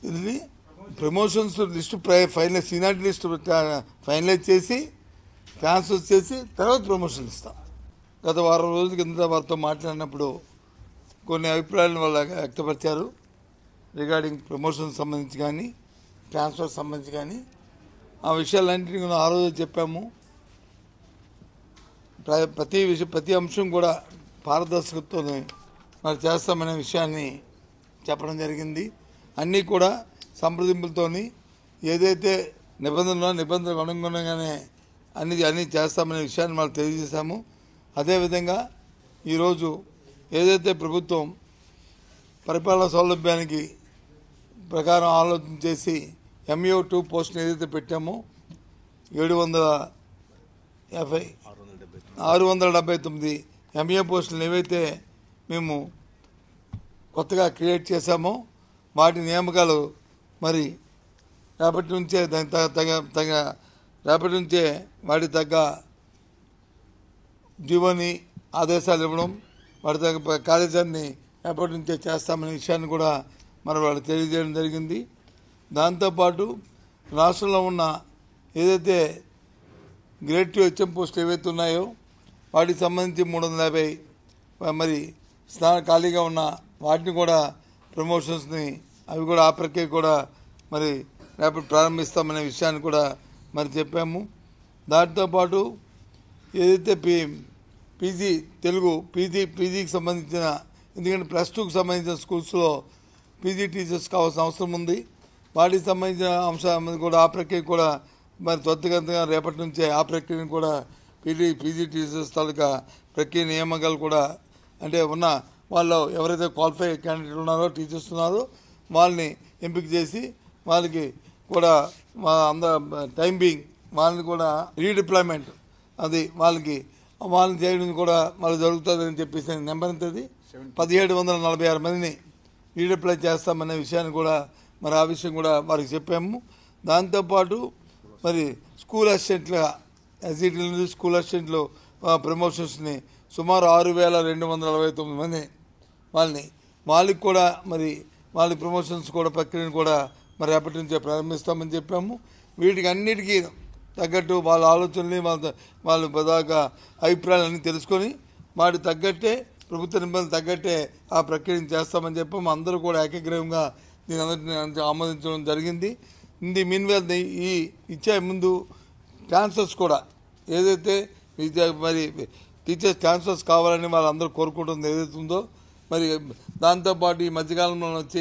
ఇది promotions list final seniority list finalise చేసి transfer చేసి తర్వాత ప్రమోషన్ ఇస్తాం గత వారం రోజుల కింద వారితో మాట్లాడినప్పుడు కొన్ని అభిప్రాయాలను వాళ్ళు వ్యక్తపరిచారు రిగార్డింగ్ ప్రమోషన్ సంబంధించి కానీ ట్రాన్స్ఫర్ సంబంధించి కానీ ఆ విషయాలన్నింటినీ కూడా ఆ రోజు చెప్పాము ప్ర- ప్రతి విషయం ప్రతి అంశం కూడా పారదర్శకతతో మరి చేస్తామనే విషయాన్ని చెప్పడం జరిగింది అన్నీ కూడా సంప్రదింపులతోని ఏదైతే నిబంధనలు నిబంధనలకు అనుగుణంగానే అన్ని అన్నీ చేస్తామనే విషయాన్ని వాళ్ళు తెలియజేశాము అదేవిధంగా ఈరోజు ఏదైతే ప్రభుత్వం పరిపాలన సౌలభ్యానికి ప్రకారం ఆలోచన చేసి ఎంఈఓ టూ పోస్ట్ని ఏదైతే పెట్టామో ఏడు వందల యాభై ఆరు వందల డెబ్బై తొమ్మిది ఎంఏ పోస్టులు ఏవైతే మేము కొత్తగా క్రియేట్ చేశామో వాటి నియామకాలు మరి రేపటి నుంచే దానికి తగ తగ తగ రేపటి నుంచే వాటి తగ్గ జీవోని ఆదేశాలు ఇవ్వడం వాటి తగ్గ ప- కార్యాచరణని రేపటి నుంచే చేస్తామనే విషయాన్ని కూడా మరి వాళ్ళు తెలియజేయడం జరిగింది దాంతోపాటు రాష్ట్రంలో ఉన్న ఏదైతే గ్రేడ్ టూ హెచ్ఎం పోస్టులు ఏవైతే ఉన్నాయో వాటికి సంబంధించి మూడు వందల యాభై మరి స్థాన ఖాళీగా ఉన్న వాటిని కూడా ప్రమోషన్స్ని అవి కూడా ఆ ప్రక్రియ కూడా మరి రేపటి ప్రారంభిస్తామనే విషయాన్ని కూడా మరి చెప్పాము దాంతోపాటు ఏదైతే పీ పీజీ తెలుగు పీజీ పీజీకి సంబంధించిన ఎందుకంటే ప్లస్ టూకి సంబంధించిన స్కూల్స్లో పీజీ టీచర్స్ కావాల్సిన అవసరం ఉంది వాటికి సంబంధించిన అంశం కూడా ఆ ప్రక్రియ కూడా మరి త్వరితగతంగా రేపటి నుంచే ఆ ప్రక్రియను కూడా పీజీ పీజీ టీచర్స్ తాలూకా ప్రక్రియ నియామకాలు కూడా అంటే ఉన్న వాళ్ళు ఎవరైతే క్వాలిఫై క్యాండిడేట్ ఉన్నారో టీచర్స్ ఉన్నారో వాళ్ళని ఎంపిక చేసి వాళ్ళకి కూడా మా అందరూ టైం బీయింగ్ వాళ్ళని కూడా రీడిప్లాయ్మెంట్ అది వాళ్ళకి వాళ్ళని చేయడం కూడా వాళ్ళు జరుగుతుందని చెప్పేసి నెంబర్ ఎంత అది పదిహేడు వందల నలభై ఆరు మందిని రీడిప్లై చేస్తామనే విషయాన్ని కూడా మరి ఆ విషయం కూడా వారికి చెప్పాము దాంతోపాటు మరి స్కూల్ అసిస్టెంట్లుగా ఎస్ఈటీ నుంచి స్కూల్ అసిస్టెంట్లు ఆ, ప్రమోషన్స్ని సుమారు ఆరు వేల రెండు వందల నలభై తొమ్మిది మంది వాళ్ళని వాళ్ళకి కూడా మరి వాళ్ళ ప్రమోషన్స్ కూడా ప్రక్రియను కూడా మరి రేపటి నుంచే ప్రారంభిస్తామని చెప్పాము వీటికి అన్నిటికీ తగ్గట్టు వాళ్ళ ఆలోచనల్ని వాళ్ళ వాళ్ళ ప్రధాక అభిప్రాయాలన్నీ తెలుసుకొని వాటి తగ్గట్టే ప్రభుత్వ నిబంధనలు తగ్గట్టే ఆ ప్రక్రియను చేస్తామని చెప్పాము అందరూ కూడా ఏకగ్రీవంగా దీని అందరిని ఆమోదించడం జరిగింది ఇది మీన్వేల్ ఈ ఇచ్చే ముందు ట్రాన్స్ఫర్స్ కూడా ఏదైతే విద్య మరి టీచర్స్ ట్రాన్స్ఫర్స్ కావాలని వాళ్ళందరూ కోరుకుంటుంది ఏదైతే ఉందో మరి దాంతోపాటు ఈ మధ్యకాలంలో వచ్చి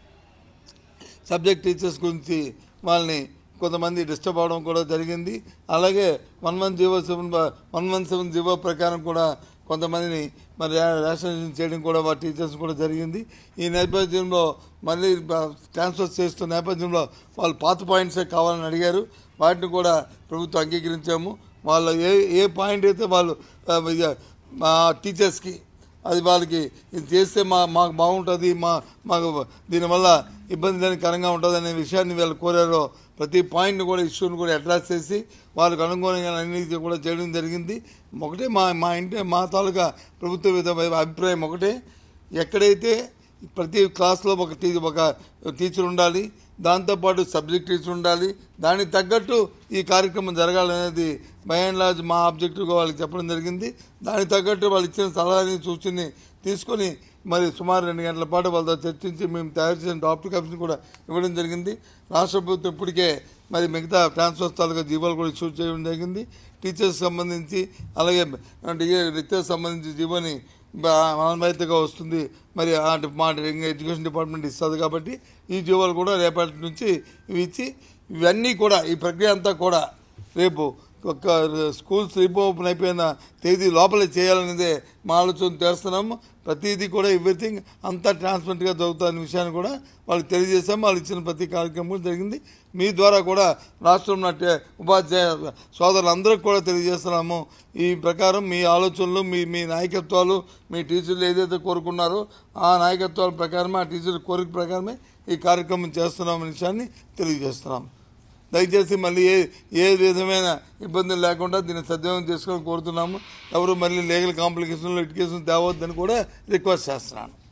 సబ్జెక్ట్ టీచర్స్ గురించి వాళ్ళని కొంతమంది డిస్టర్బ్ అవడం కూడా జరిగింది అలాగే one one GO seven one one seven GO ప్రకారం కూడా కొంతమందిని మరి రేషనైజేషన్ చేయడం కూడా వారి టీచర్స్ కూడా జరిగింది ఈ నేపథ్యంలో మళ్ళీ ట్రాన్స్ఫర్ చేస్తున్న నేపథ్యంలో వాళ్ళు పాత పాయింట్సే కావాలని అడిగారు వాటిని కూడా ప్రభుత్వం అంగీకరించాము వాళ్ళ ఏ ఏ పాయింట్ అయితే వాళ్ళు ఆ, ఇక మా టీచర్స్కి అది వాళ్ళకి ఇది చేస్తే మా మాకు బాగుంటుంది మా మాకు దీనివల్ల ఇబ్బంది లేనికరంగా ఉంటుంది అనే విషయాన్ని వీళ్ళు కోరారో ప్రతి పాయింట్ని కూడా ఇష్యూని కూడా అడ్రస్ చేసి వాళ్ళకు అనుగుణంగా అన్ని కూడా చేయడం జరిగింది ఒకటే మా మా ఇంటి మా తాలూకా ప్రభుత్వ విధ అభిప్రాయం ఒకటే ఎక్కడైతే ప్రతి క్లాస్లో ఒక టీ ఒక టీచర్ ఉండాలి దాంతోపాటు సబ్జెక్ట్ టీచర్ ఉండాలి దానికి తగ్గట్టు ఈ కార్యక్రమం జరగాలనేది బై అండ్ లార్జ్ మా ఆబ్జెక్టివ్గా వాళ్ళకి చెప్పడం జరిగింది దానికి తగ్గట్టు వాళ్ళు ఇచ్చిన సలహాని సూచనని తీసుకొని మరి సుమారు రెండు గంటల పాటు వాళ్ళతో చర్చించి మేము తయారు చేసిన డ్రాఫ్ట్ కాపీని కూడా ఇవ్వడం జరిగింది రాష్ట్ర ప్రభుత్వం ఇప్పటికే మరి మిగతా ట్రాన్స్ఫర్ తాలూకా జీవోలు కూడా ఇష్యూ చేయడం జరిగింది టీచర్స్ సంబంధించి అలాగే డిఏ రిక్తర్స్ సంబంధించి జీవోని అనుమతిగా వస్తుంది మరి ఆ డి- మా ఎడ్యుకేషన్ డిపార్ట్మెంట్ ఇస్తుంది కాబట్టి ఈ జీవోలు కూడా రేపటి నుంచి ఇవి ఇచ్చి ఇవన్నీ కూడా ఈ ప్రక్రియ అంతా కూడా రేపు ఒక స్కూల్స్ రీఓపెన్ అయిపోయిన తేదీ లోపలే చేయాలనేదే మా ఆలోచన చేస్తున్నాము ప్రతిదీ కూడా ఎవ్రీథింగ్ అంతా ట్రాన్స్పరెంట్గా జరుగుతున్న విషయాన్ని కూడా వాళ్ళకి తెలియజేశాము వాళ్ళు ఇచ్చిన ప్రతి కార్యక్రమం కూడా జరిగింది మీ ద్వారా కూడా రాష్ట్రంలో ఉన్న ఉపాధ్యాయ సోదరులందరికీ కూడా తెలియజేస్తున్నాము ఈ ప్రకారం మీ ఆలోచనలు మీ మీ నాయకత్వాలు మీ టీచర్లు ఏదైతే కోరుకున్నారో ఆ నాయకత్వాల ప్రకారమే ఆ టీచర్ల కోరిక ప్రకారమే ఈ కార్యక్రమం చేస్తున్నామనే విషయాన్ని తెలియజేస్తున్నాం దయచేసి మళ్ళీ ఏ ఏ విధమైన ఇబ్బందులు లేకుండా దీన్ని సద్వినియోగం చేసుకొని కోరుతున్నాము ఎవరు మళ్ళీ లీగల్ కాంప్లికేషన్లో ఇటుకేషన్ తేవద్దని కూడా రిక్వెస్ట్ చేస్తున్నాను